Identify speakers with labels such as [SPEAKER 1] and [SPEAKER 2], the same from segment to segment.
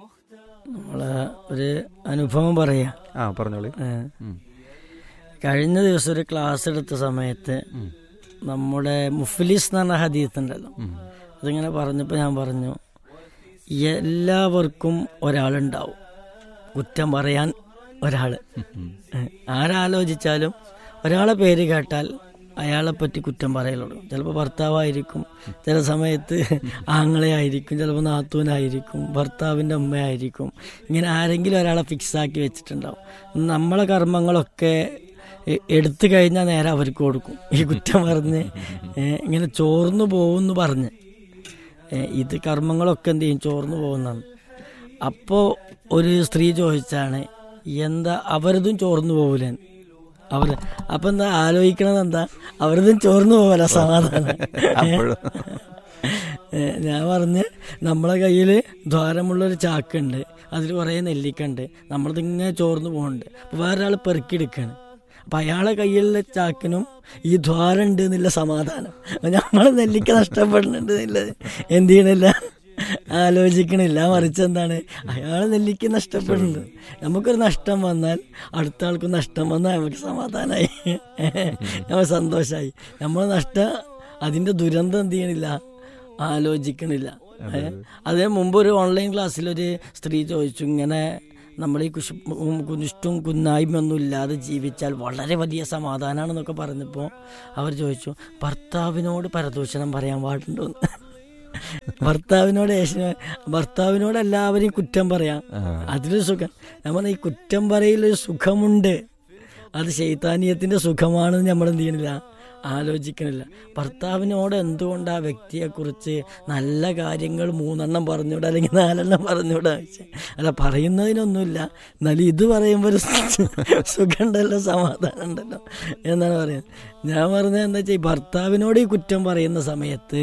[SPEAKER 1] നമ്മളെ ഒരു അനുഭവം പറയാ
[SPEAKER 2] ആ പറഞ്ഞോളി
[SPEAKER 1] ഏ,
[SPEAKER 2] ഉം.
[SPEAKER 1] കഴിഞ്ഞ ദിവസം ഒരു ക്ലാസ് എടുത്ത സമയത്ത്
[SPEAKER 2] ഉം.
[SPEAKER 1] നമ്മുടെ മുഫ്ലിസ് എന്ന് പറഞ്ഞ ഹദീസ് ഉണ്ടല്ലോ
[SPEAKER 2] ഉം.
[SPEAKER 1] അതിങ്ങനെ പറഞ്ഞപ്പോൾ ഞാൻ പറഞ്ഞു എല്ലാവർക്കും ഒരാളുണ്ടാവും കുറ്റം പറയാൻ ഒരാള്
[SPEAKER 2] ഉം.
[SPEAKER 1] ഏ, ആരാലോചിച്ചാലും ഒരാളെ പേര് കേട്ടാൽ അയാളെ പറ്റി കുറ്റം പറയലുള്ളൂ ചിലപ്പോൾ ഭർത്താവായിരിക്കും ചില സമയത്ത് ആങ്ങളെ ആയിരിക്കും ചിലപ്പോൾ നാത്തൂനായിരിക്കും ഭർത്താവിൻ്റെ ഉമ്മയായിരിക്കും ഇങ്ങനെ ആരെങ്കിലും ഒരാളെ ഫിക്സ് ആക്കി വെച്ചിട്ടുണ്ടാവും നമ്മളെ കർമ്മങ്ങളൊക്കെ എ- എടുത്തു കഴിഞ്ഞാൽ നേരെ അവർക്ക് കൊടുക്കും ഈ കുറ്റം പറഞ്ഞ് ഏ, ഇങ്ങനെ ചോർന്നു പോകുമെന്ന് പറഞ്ഞ് ഏ, ഇത് കർമ്മങ്ങളൊക്കെ എന്ത് ചെയ്യും ചോർന്നു പോകുന്നതാണ് അപ്പോൾ ഒരു സ്ത്രീ ചോദിച്ചാണ് എന്താ അവരതും ചോർന്നു പോകൂലേ അവർ അപ്പൊ എന്താ ആലോചിക്കണത് എന്താ അവരതും ചോർന്നു പോകല സമാധാനം
[SPEAKER 2] അപ്പോഴും
[SPEAKER 1] ഏ, ഞാൻ പറഞ്ഞ് നമ്മളെ കയ്യിൽ ദ്വാരമുള്ളൊരു ചാക്കുണ്ട് അതിൽ കുറേ നെല്ലിക്കുണ്ട് നമ്മളിതിങ്ങനെ ചോർന്നു പോകുന്നുണ്ട് അപ്പോൾ വേറൊരാൾ പെറുക്കിയെടുക്കുകയാണ് അപ്പം അയാളെ കയ്യിലുള്ള ചാക്കിനും ഈ ദ്വാരം ഉണ്ട് എന്നുള്ള സമാധാനം നമ്മൾ നെല്ലിക്ക നഷ്ടപ്പെടുന്നുണ്ട് എന്നുള്ളത് എന്ത് ചെയ്യണില്ല ആലോചിക്കണില്ല മറിച്ച് എന്താണ് അയാൾ നെല്ലിക്ക നഷ്ടപ്പെടുന്നുണ്ട് നമുക്കൊരു നഷ്ടം വന്നാൽ അടുത്ത ആൾക്ക് നഷ്ടം വന്നാൽ നമുക്ക് സമാധാനമായി നമ്മൾ സന്തോഷമായി നമ്മൾ നഷ്ടം അതിൻ്റെ ദുരന്തം എന്ത് ചെയ്യണില്ല ആലോചിക്കണില്ല ഏ? അതേ മുമ്പ് ഒരു ഓൺലൈൻ ക്ലാസ്സിൽ ഒരു സ്ത്രീ ചോദിച്ചു ഇങ്ങനെ നമ്മൾ ഈ കുശു ഉം കുനിഷ്ടും കുന്നായ്മയൊന്നും ഇല്ലാതെ ജീവിച്ചാൽ വളരെ വലിയ സമാധാനമാണെന്നൊക്കെ പറഞ്ഞപ്പോൾ അവർ ചോദിച്ചു ഭർത്താവിനോട് പരദൂഷണം പറയാൻ പാടുണ്ടോന്ന് ഭർത്താവിനോട് ഏഷ്യ ഭർത്താവിനോട് എല്ലാവരെയും കുറ്റം പറയാം
[SPEAKER 2] ആ.
[SPEAKER 1] അതിലൊരു സുഖം നമ്മൾ ഈ കുറ്റം പറയലൊരു സുഖമുണ്ട് അത് ശൈതാനീയത്തിന്റെ സുഖമാണെന്ന് നമ്മൾ എന്ത് ചെയ്യണില്ല ആലോചിക്കണില്ല ഭർത്താവിനോട് എന്തുകൊണ്ട് ആ വ്യക്തിയെക്കുറിച്ച് നല്ല കാര്യങ്ങൾ മൂന്നെണ്ണം പറഞ്ഞൂടാ അല്ലെങ്കിൽ നാലെണ്ണം പറഞ്ഞൂടാ ചോദിച്ചാ. അല്ല പറയുന്നതിനൊന്നുമില്ല എന്നാലും ഇത് പറയുമ്പോൾ ഒരു സുഖമുണ്ടല്ലോ സമാധാനം ഉണ്ടല്ലോ എന്നാണ് പറയുന്നത് ഞാൻ പറഞ്ഞത് എന്താ വെച്ചാൽ ഈ ഭർത്താവിനോട് ഈ കുറ്റം പറയുന്ന സമയത്ത്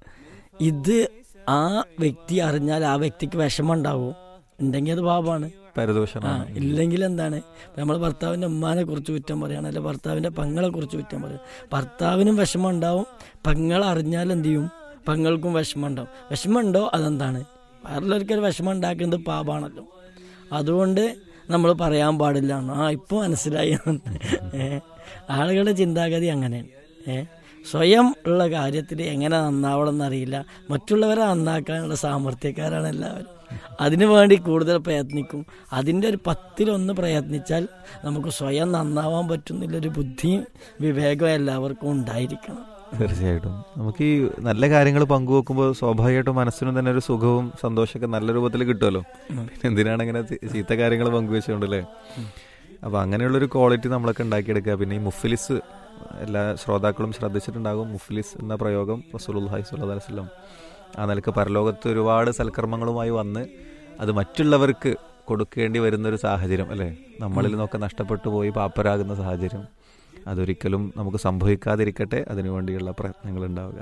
[SPEAKER 1] ഇത് ആ വ്യക്തി അറിഞ്ഞാൽ ആ വ്യക്തിക്ക് വിഷമം ഉണ്ടാവും ഉണ്ടെങ്കിൽ അത് പാപമാണ് ആ
[SPEAKER 2] പരദൂഷണം
[SPEAKER 1] ഇല്ലെങ്കിൽ എന്താണ് നമ്മൾ ഭർത്താവിൻ്റെ ഉമ്മാനെ കുറിച്ച് കുറ്റം പറയണം അല്ലെ ഭർത്താവിൻ്റെ പെങ്ങളെ കുറിച്ച് കുറ്റം പറയും ഭർത്താവിനും വിഷമം ഉണ്ടാവും പെങ്ങൾ അറിഞ്ഞാൽ എന്ത് ചെയ്യും പെങ്ങൾക്കും വിഷമം ഉണ്ടാവും വിഷമം ഉണ്ടോ അതെന്താണ് വേറെല്ലാവർക്കൊരു വിഷമം ഉണ്ടാക്കുന്നത് പാപാണല്ലോ അതുകൊണ്ട് നമ്മൾ പറയാൻ പാടില്ല എന്ന്. ആ ഇപ്പോൾ മനസ്സിലായി ഏ ആളുകളുടെ ചിന്താഗതി അങ്ങനെയാണ് ഏ സ്വയം ഉള്ള കാര്യത്തിൽ എങ്ങനെ നന്നാവണം എന്നറിയില്ല മറ്റുള്ളവരെ നന്നാക്കാനുള്ള സാമർഥ്യക്കാരാണ് എല്ലാവരും അതിനു വേണ്ടി കൂടുതൽ പ്രയത്നിക്കും അതിൻ്റെ ഒരു പത്തിലൊന്ന് പ്രയത്നിച്ചാൽ നമുക്ക് സ്വയം നന്നാവാൻ പറ്റുന്നില്ലൊരു ബുദ്ധിയും വിവേകവും എല്ലാവർക്കും ഉണ്ടായിരിക്കണം
[SPEAKER 2] തീർച്ചയായിട്ടും നമുക്ക് ഈ നല്ല കാര്യങ്ങൾ പങ്കുവെക്കുമ്പോൾ സ്വാഭാവികമായിട്ടും മനസ്സിനും തന്നെ ഒരു സുഖവും സന്തോഷമൊക്കെ നല്ല രൂപത്തിൽ കിട്ടുമല്ലോ പിന്നെ എന്തിനാണ് ഇങ്ങനെ ചീ- ചീത്ത കാര്യങ്ങൾ പങ്കുവെച്ചുകൊണ്ടല്ലേ അപ്പൊ അങ്ങനെയുള്ളൊരു ക്വാളിറ്റി നമ്മളൊക്കെ ഉണ്ടാക്കിയെടുക്കുക പിന്നെ ഈ മുഫ്ലിസ് എല്ലാ ശ്രോതാക്കളും ശ്രദ്ധിച്ചിട്ടുണ്ടാകും മുഫ്ലിസ് എന്ന പ്രയോഗം റസൂലുള്ളാഹി സ്വല്ലല്ലാഹു അലൈഹി വസല്ലം ആ നിലക്ക് പരലോകത്ത് ഒരുപാട് സൽക്കർമ്മങ്ങളുമായി വന്ന് അത് മറ്റുള്ളവർക്ക് കൊടുക്കേണ്ടി വരുന്ന ഒരു സാഹചര്യം അല്ലേ നമ്മളിൽ നിന്നൊക്കെ നഷ്ടപ്പെട്ടു പോയി പാപ്പരാകുന്ന സാഹചര്യം അതൊരിക്കലും നമുക്ക് സംഭവിക്കാതിരിക്കട്ടെ അതിനുവേണ്ടിയുള്ള പ്രയത്നങ്ങൾ ഉണ്ടാവുക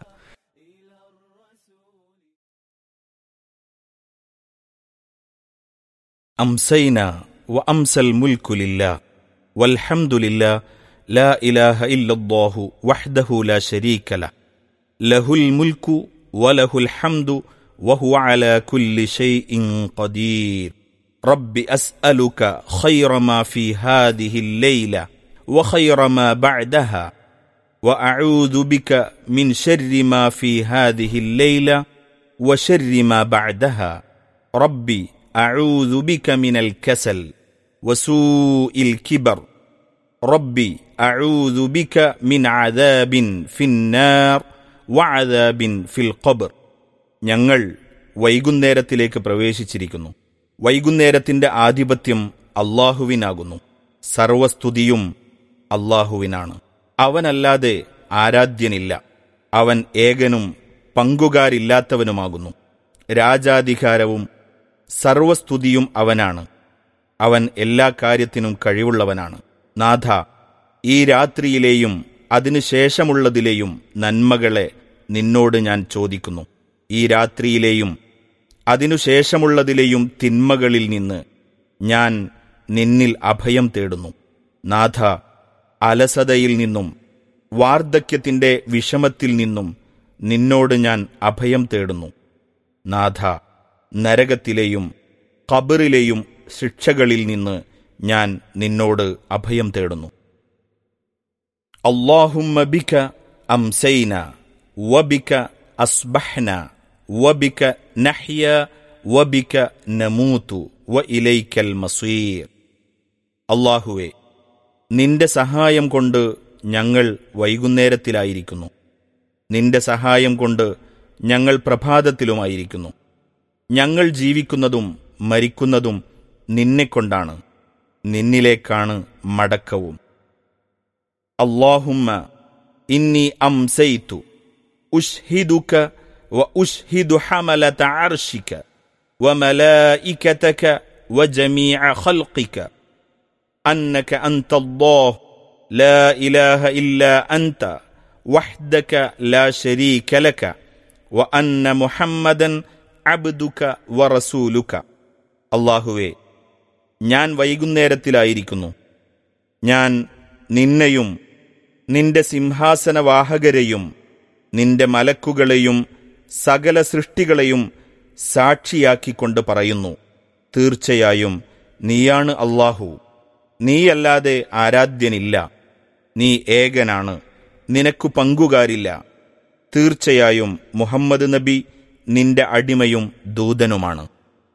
[SPEAKER 3] أمسينا وأمسى الملك لله والحمد لله لا إله إلا الله وحده لا شريك له له الملك وله الحمد وهو على كل شيء قدير رب أسألك خير ما في هذه الليلة وخير ما بعدها وأعوذ بك من شر ما في هذه الليلة وشر ما بعدها ربي أعوذ بك من الكسل وسوء الكبر ربي أعوذ بك من عذاب في النار وعذاب في القبر ഞങ്ങൾ വൈകുന്നേരത്തിലേക്ക് പ്രവേശിച്ചിരിക്കുന്നു വൈകുന്നേരത്തിന്റെ ആധിപത്യം അള്ളാഹുവിനാകുന്നു സർവസ്തുതിയും അള്ളാഹുവിനാണ് അവനല്ലാതെ ആരാധ്യനില്ല അവൻ ഏകനും പങ്കുകാരില്ലാത്തവനുമാകുന്നു രാജാധികാരവും സർവസ്തുതിയും അവനാണ് അവൻ എല്ലാ കാര്യത്തിനും കഴിവുള്ളവനാണ് നാഥ ഈ രാത്രിയിലെയും അതിനുശേഷമുള്ളതിലെയും നന്മകളെ നിന്നോട് ഞാൻ ചോദിക്കുന്നു ഈ രാത്രിയിലെയും അതിനുശേഷമുള്ളതിലെയും തിന്മകളിൽ നിന്ന് ഞാൻ നിന്നിൽ അഭയം തേടുന്നു നാഥ അലസതയിൽ നിന്നും വാർദ്ധക്യത്തിന്റെ വിഷമത്തിൽ നിന്നും നിന്നോട് ഞാൻ അഭയം തേടുന്നു നാഥ നരകത്തിലെയും ഖബറിലെയും ശിക്ഷകളിൽ നിന്ന് ഞാൻ നിന്നോട് അഭയം തേടുന്നു اللهم بك أمسينا وبك أصبحنا وبك نحيا وبك نموت وإليك المصير അള്ളാഹുവെ നിന്റെ സഹായം കൊണ്ട് ഞങ്ങൾ വൈകുന്നേരത്തിലായിരിക്കുന്നു നിന്റെ സഹായം കൊണ്ട് ഞങ്ങൾ പ്രഭാതത്തിലുമായിരിക്കുന്നു ഞങ്ങൾ ജീവിക്കുന്നതും മരിക്കുന്നതും നിന്നെക്കൊണ്ടാണ് നിന്നിലേക്കാണ് മടക്കവും اللهم إني أمسيت أشهدك وأشهد حملة عرشك وملائكتك وجميع خلقك أنك أنت الله لا إله إلا أنت وحدك لا شريك لك وأن محمدا عبدك ورسولك അള്ളാഹുവേ ഞാൻ വൈകുന്നേരത്തിലായിരിക്കുന്നു ഞാൻ നിന്നെയും നിന്റെ സിംഹാസനവാഹകരെയും നിന്റെ മലക്കുകളെയും സകല സൃഷ്ടികളെയും സാക്ഷിയാക്കിക്കൊണ്ട് പറയുന്നു തീർച്ചയായും നീയാണ് അള്ളാഹു നീയല്ലാതെ ആരാധ്യനില്ല നീ ഏകനാണ് നിനക്കു പങ്കുകാരില്ല തീർച്ചയായും മുഹമ്മദ് നബി നിന്റെ അടിമയും ദൂതനുമാണ്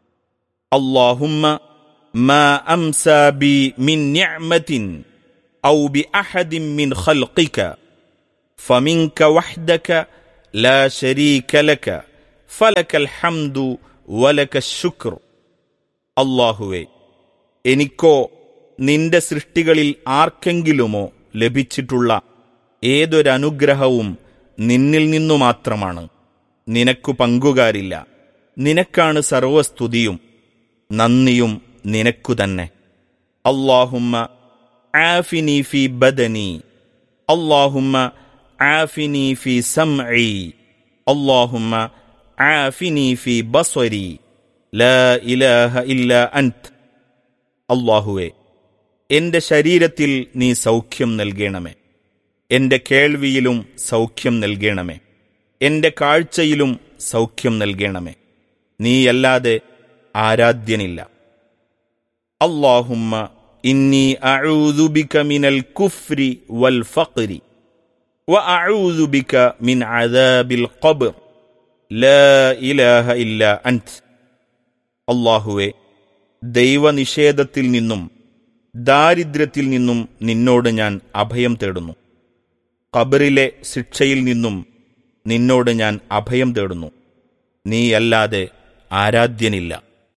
[SPEAKER 3] اللهم ما امسى بي من نعمه او باحد من خلقك فمنك وحدك لا شريك لك فلك الحمد ولك الشكر അള്ളാഹുവേ എനിക്കോ നിന്റെ സൃഷ്ടികളിൽ ആർക്കെങ്കിലുമോ ലഭിച്ചിട്ടുള്ള ഏതൊരനുഗ്രഹവും നിന്നിൽ നിന്നു മാത്രമാണ് നിനക്കു പങ്കുകാരില്ല നിനക്കാണ് സർവസ്തുതിയും നന്ദിയും നിനക്കു തന്നെ അള്ളാഹുമ്മ ആഫിനി ഫി ബദനി അള്ളാഹുമ്മ ആഫിനി ഫി സംഇ അള്ളാഹുമ്മ ആഫിനി ഫി ബസ്വരി ലാ ഇലാഹ ഇല്ല അൻത് അള്ളാഹുവെ എന്റെ ശരീരത്തിൽ നീ സൗഖ്യം നൽകണമേ എന്റെ കേൾവിയിലും സൗഖ്യം നൽകണമേ എന്റെ കാഴ്ചയിലും സൗഖ്യം നൽകണമേ നീയല്ലാതെ ആരാധ്യനില്ല അള്ളാഹുമ്മ ഇന്നി അഊദുബിക മിനൽ കുഫ്രി വൽ ഫഖ്രി വഅഊദുബിക മിൻ അദാബിൽ ഖബ്ർ ലാ ഇലാഹ ഇല്ല അൻത് അള്ളാഹുവെ ദൈവനിഷേധത്തിൽ നിന്നും ദാരിദ്ര്യത്തിൽ നിന്നും നിന്നോട് ഞാൻ അഭയം തേടുന്നു ഖബറിലെ ശിക്ഷയിൽ നിന്നും നിന്നോട് ഞാൻ അഭയം തേടുന്നു നീയല്ലാതെ ആരാധ്യനില്ല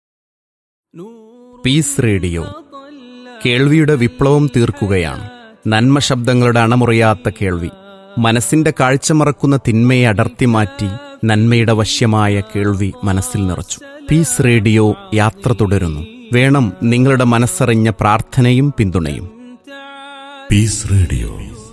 [SPEAKER 4] പീസ് റേഡിയോ കേൾവിയുടെ വിപ്ലവം തീർക്കുകയാണ് നന്മ ശബ്ദങ്ങളുടെ അണമുറിയാത്ത കേൾവി മനസ്സിന്റെ കാഴ്ച മറക്കുന്ന തിന്മയെ അടർത്തി മാറ്റി നന്മയുടെ വശ്യമായ കേൾവി മനസ്സിൽ നിറച്ചു പീസ് റേഡിയോ യാത്ര തുടരുന്നു വേണം നിങ്ങളുടെ മനസ്സറിഞ്ഞ പ്രാർത്ഥനയും പിന്തുണയും
[SPEAKER 5] Peace Radio.